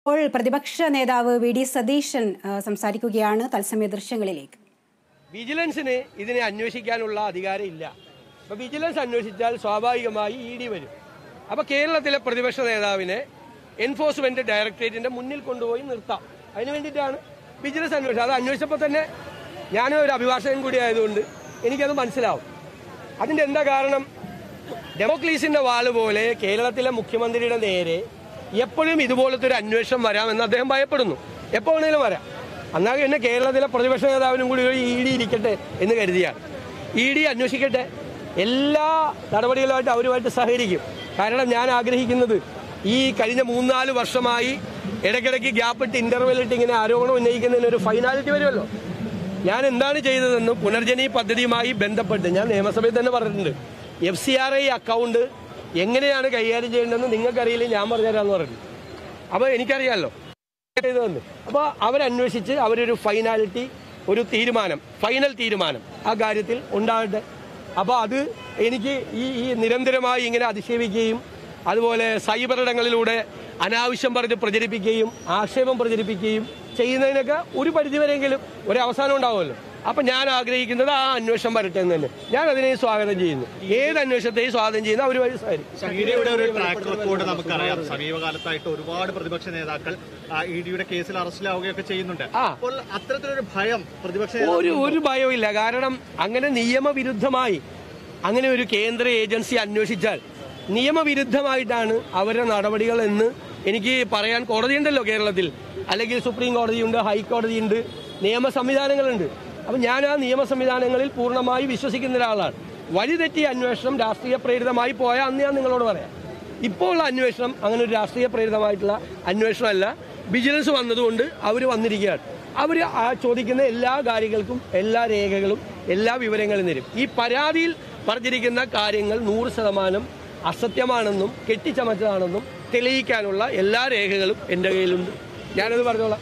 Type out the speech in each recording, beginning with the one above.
ഇപ്പോൾ പ്രതിപക്ഷ നേതാവ് വി ഡി സതീശൻ ആ, സംസാരിക്കുകയാണ് തത്സമയ ദൃശ്യങ്ങളിലേക്ക് വിജിലൻസിന് ഇതിനെ അന്വേഷിക്കാനുള്ള അധികാരം ഇല്ല അപ്പൊ വിജിലൻസ് അന്വേഷിച്ചാൽ സ്വാഭാവികമായി ഇ ഡി വരും അപ്പൊ കേരളത്തിലെ പ്രതിപക്ഷ നേതാവിനെ എൻഫോഴ്സ്മെന്റ് ഡയറക്ടറേറ്റിന്റെ മുന്നിൽ കൊണ്ടുപോയി നിർത്താം അതിന് വേണ്ടിയിട്ടാണ് വിജിലൻസ് അന്വേഷണം അത് അന്വേഷിച്ചപ്പോൾ തന്നെ ഞാൻ ഒരു അഭിഭാഷകൻ കൂടി ആയതുകൊണ്ട് എനിക്കത് മനസ്സിലാവും അതിന്റെ എന്താ കാരണം ഡെമോക്ലീസിന്റെ വാള് പോലെ കേരളത്തിലെ മുഖ്യമന്ത്രിയുടെ നേരെ എപ്പോഴും ഇതുപോലത്തെ ഒരു അന്വേഷണം വരാമെന്ന് അദ്ദേഹം ഭയപ്പെടുന്നു എപ്പോൾ വേണേലും വരാം എന്നാൽ പിന്നെ കേരളത്തിലെ പ്രതിപക്ഷ നേതാവിനും കൂടി ഒരു ഇ ഡി ഇരിക്കട്ടെ എന്ന് കരുതിയാണ് ഇ ഡി അന്വേഷിക്കട്ടെ എല്ലാ നടപടികളുമായിട്ട് അവരുമായിട്ട് സഹകരിക്കും കാരണം ഞാൻ ആഗ്രഹിക്കുന്നത് ഈ കഴിഞ്ഞ മൂന്നാല് വർഷമായി ഇടയ്ക്കിടയ്ക്ക് ഗ്യാപ്പിട്ട് ഇന്റർവെൽ ഇട്ട് ഇങ്ങനെ ആരോപണം ഉന്നയിക്കുന്നതിന് ഒരു ഫൈനാലിറ്റി വരുമല്ലോ ഞാൻ എന്താണ് ചെയ്തതെന്ന് പുനർജനി പദ്ധതിയുമായി ബന്ധപ്പെട്ട് ഞാൻ നിയമസഭയിൽ തന്നെ പറഞ്ഞിട്ടുണ്ട് F C R I account എങ്ങനെയാണ് കൈകാര്യം ചെയ്യേണ്ടതെന്ന് നിങ്ങൾക്കറിയില്ല ഞാൻ പറഞ്ഞുതരാമെന്ന് പറഞ്ഞു അപ്പോൾ എനിക്കറിയാമല്ലോ ചെയ്തതെന്ന് അപ്പോൾ അവരന്വേഷിച്ച് അവരൊരു ഫൈനാലിറ്റി ഒരു തീരുമാനം ഫൈനൽ തീരുമാനം ആ കാര്യത്തിൽ ഉണ്ടാകട്ടെ അപ്പോൾ അത് എനിക്ക് ഈ ഈ നിരന്തരമായി ഇങ്ങനെ അധിക്ഷേപിക്കുകയും അതുപോലെ സൈബർ ഇടങ്ങളിലൂടെ അനാവശ്യം പറഞ്ഞ് പ്രചരിപ്പിക്കുകയും ആക്ഷേപം പ്രചരിപ്പിക്കുകയും ചെയ്യുന്നതിനൊക്കെ ഒരു പരിധിവരെയെങ്കിലും ഒരു അവസാനം ഉണ്ടാവുമല്ലോ അപ്പം ഞാൻ ആഗ്രഹിക്കുന്നത് ആ അന്വേഷണം വരട്ടെ എന്ന് തന്നെ ഞാൻ അതിനെ സ്വാഗതം ചെയ്യുന്നു ഏത് അന്വേഷണത്തെയും സ്വാഗതം ചെയ്യുന്ന അവർ വഴി സഹകരിക്കും ഇഡിയുടെ ഒരു ട്രാക്ക് റെക്കോർഡ് നമുക്കറിയാം സമീപകാലത്തായിട്ട് ഒരുപാട് പ്രതിപക്ഷ നേതാക്കൾ ഇ ഡിയുടെ കേസിൽ അറസ്റ്റിലാവുകയൊക്കെ ചെയ്യുന്നുണ്ട് ആ. അപ്പോൾ അത്തരത്തിലൊരു ഭയം പ്രതിപക്ഷ ഒരു ഒരു ഭയവും കാരണം അങ്ങനെ നിയമവിരുദ്ധമായി അങ്ങനെ ഒരു കേന്ദ്ര ഏജൻസി അന്വേഷിച്ചാൽ നിയമവിരുദ്ധമായിട്ടാണ് അവരുടെ നടപടികൾ എന്ന് എനിക്ക് പറയാൻ കോടതിയുണ്ടല്ലോ കേരളത്തിൽ അല്ലെങ്കിൽ സുപ്രീം കോടതിയുണ്ട് ഹൈക്കോടതിയുണ്ട് നിയമ സംവിധാനങ്ങളുണ്ട് അപ്പം ഞാൻ ആ നിയമ സംവിധാനങ്ങളിൽ പൂർണ്ണമായി വിശ്വസിക്കുന്ന ഒരാളാണ് വഴിതെറ്റിയ അന്വേഷണം രാഷ്ട്രീയ പ്രേരിതമായി പോയാൽ അന്ന് ഞാൻ നിങ്ങളോട് പറയാം ഇപ്പോൾ ഉള്ള അന്വേഷണം അങ്ങനെ ഒരു രാഷ്ട്രീയ പ്രേരിതമായിട്ടുള്ള അന്വേഷണമല്ല വിജിലൻസ് വന്നതുകൊണ്ട് അവർ വന്നിരിക്കുകയാണ് അവർ ആ ചോദിക്കുന്ന എല്ലാ കാര്യങ്ങൾക്കും എല്ലാ രേഖകളും എല്ലാ വിവരങ്ങളും തരും ഈ പരാതിയിൽ പറഞ്ഞിരിക്കുന്ന കാര്യങ്ങൾ നൂറ് ശതമാനം അസത്യമാണെന്നും കെട്ടിച്ചമച്ചതാണെന്നും തെളിയിക്കാനുള്ള എല്ലാ രേഖകളും എൻ്റെ കയ്യിലുണ്ട് ഞാനത് പറഞ്ഞോളാം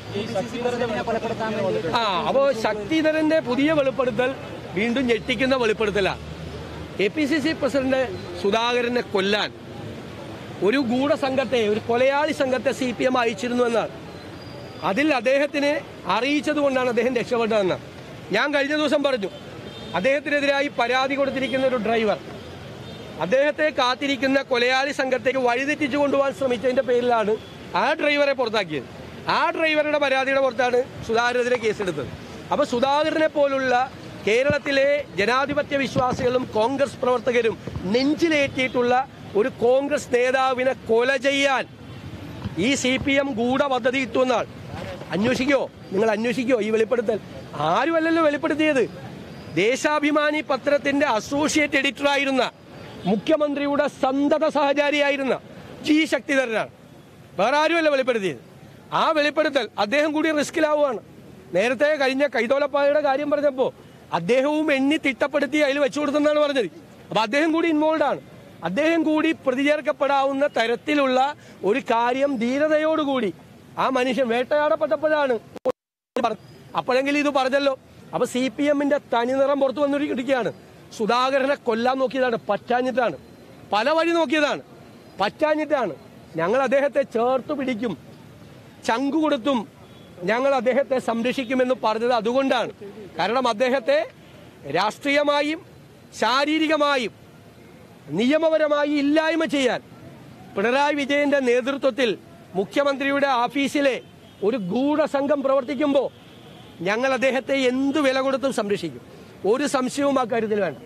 ആ അപ്പോൾ ശക്തിധരന്റെ പുതിയ വെളിപ്പെടുത്തൽ വീണ്ടും ഞെട്ടിക്കുന്ന വെളിപ്പെടുത്തലാണ് A P C C president സുധാകരനെ കൊല്ലാൻ ഒരു ഗൂഢസംഘത്തെ ഒരു കൊലയാളി സംഘത്തെ സി പി എം അയച്ചിരുന്നു എന്നാണ് അതിൽ അദ്ദേഹത്തിനെ അറിയിച്ചത് കൊണ്ടാണ് അദ്ദേഹം രക്ഷപ്പെട്ടതെന്ന് ഞാൻ കഴിഞ്ഞ ദിവസം പറഞ്ഞു അദ്ദേഹത്തിനെതിരായി പരാതി കൊടുത്തിരിക്കുന്ന ഒരു ഡ്രൈവർ അദ്ദേഹത്തെ കാത്തിരിക്കുന്ന കൊലയാളി സംഘത്തേക്ക് വഴിതെറ്റിച്ചു കൊണ്ടുപോകാൻ ശ്രമിച്ചതിന്റെ പേരിലാണ് ആ ഡ്രൈവറെ പുറത്താക്കിയത് ആ ഡ്രൈവറുടെ പരാതിയുടെ പുറത്താണ് സുധാകരനെതിരെ കേസെടുത്തത് അപ്പൊ സുധാകരനെ പോലുള്ള കേരളത്തിലെ ജനാധിപത്യ വിശ്വാസികളും കോൺഗ്രസ് പ്രവർത്തകരും നെഞ്ചിലേറ്റിയിട്ടുള്ള ഒരു കോൺഗ്രസ് നേതാവിനെ കൊല ചെയ്യാൻ ഈ സി പി എം ഗൂഢപദ്ധതി ഇട്ടുവെന്നാൾ അന്വേഷിക്കോ നിങ്ങൾ അന്വേഷിക്കോ ഈ വെളിപ്പെടുത്തൽ ആരുമല്ലല്ലോ വെളിപ്പെടുത്തിയത് ദേശാഭിമാനി പത്രത്തിന്റെ അസോസിയേറ്റ് എഡിറ്ററായിരുന്ന മുഖ്യമന്ത്രിയുടെ സന്തത സഹചാരിയായിരുന്ന ജി ശക്തിധരനാണ് വേറെ ആരുമല്ല വെളിപ്പെടുത്തിയത് ആ വെളിപ്പെടുത്തൽ അദ്ദേഹം കൂടി റിസ്കിലാവുകയാണ് നേരത്തെ കഴിഞ്ഞ കൈതോലപ്പായുടെ കാര്യം പറഞ്ഞപ്പോൾ അദ്ദേഹവും എണ്ണി തിട്ടപ്പെടുത്തി അതിൽ വെച്ചു കൊടുത്തെന്നാണ് പറഞ്ഞത് അപ്പൊ അദ്ദേഹം കൂടി ഇൻവോൾവ് ആണ് അദ്ദേഹം കൂടി പ്രതിചേർക്കപ്പെടാവുന്ന തരത്തിലുള്ള ഒരു കാര്യം ധീരതയോടുകൂടി ആ മനുഷ്യൻ വേട്ടയാടപ്പെട്ടപ്പോഴാണ് പറ- അപ്പോഴെങ്കിലും ഇത് പറഞ്ഞല്ലോ അപ്പൊ സി പി എമ്മിന്റെ തനിനിറം പുറത്തു വന്നിരിക്കുകയാണ് സുധാകരനെ കൊല്ലാൻ നോക്കിയതാണ് പറ്റാഞ്ഞിട്ടാണ് പല വഴി നോക്കിയതാണ് പറ്റാഞ്ഞിട്ടാണ് ഞങ്ങൾ അദ്ദേഹത്തെ ചേർത്ത് പിടിക്കും ചങ്കു കൊടുത്തും ഞങ്ങൾ അദ്ദേഹത്തെ സംരക്ഷിക്കുമെന്ന് പറഞ്ഞത് അതുകൊണ്ടാണ് കാരണം അദ്ദേഹത്തെ രാഷ്ട്രീയമായും ശാരീരികമായും നിയമപരമായി ഇല്ലായ്മ ചെയ്യാൻ പിണറായി വിജയന്റെ നേതൃത്വത്തിൽ മുഖ്യമന്ത്രിയുടെ ഓഫീസിലെ ഒരു ഗൂഢസംഘം പ്രവർത്തിക്കുമ്പോൾ ഞങ്ങൾ അദ്ദേഹത്തെ എന്ത് വില കൊടുത്തും സംരക്ഷിക്കും ഒരു സംശയവും ആ കാര്യത്തിൽ വേണ്ട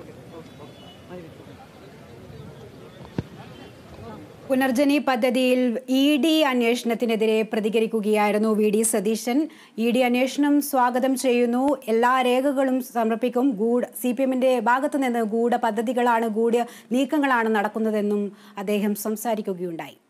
പുനർജനി പദ്ധതിയിൽ ഇ ഡി അന്വേഷണത്തിനെതിരെ പ്രതികരിക്കുകയായിരുന്നു V D Satheesan E D അന്വേഷണം സ്വാഗതം ചെയ്യുന്നു എല്ലാ രേഖകളും സമർപ്പിക്കും ഗൂഢ സി പി എമ്മിന്റെ ഭാഗത്തു നിന്ന് ഗൂഢ പദ്ധതികളാണ് ഗൂഢ നീക്കങ്ങളാണ് നടക്കുന്നതെന്നും അദ്ദേഹം സംസാരിക്കുകയുണ്ടായി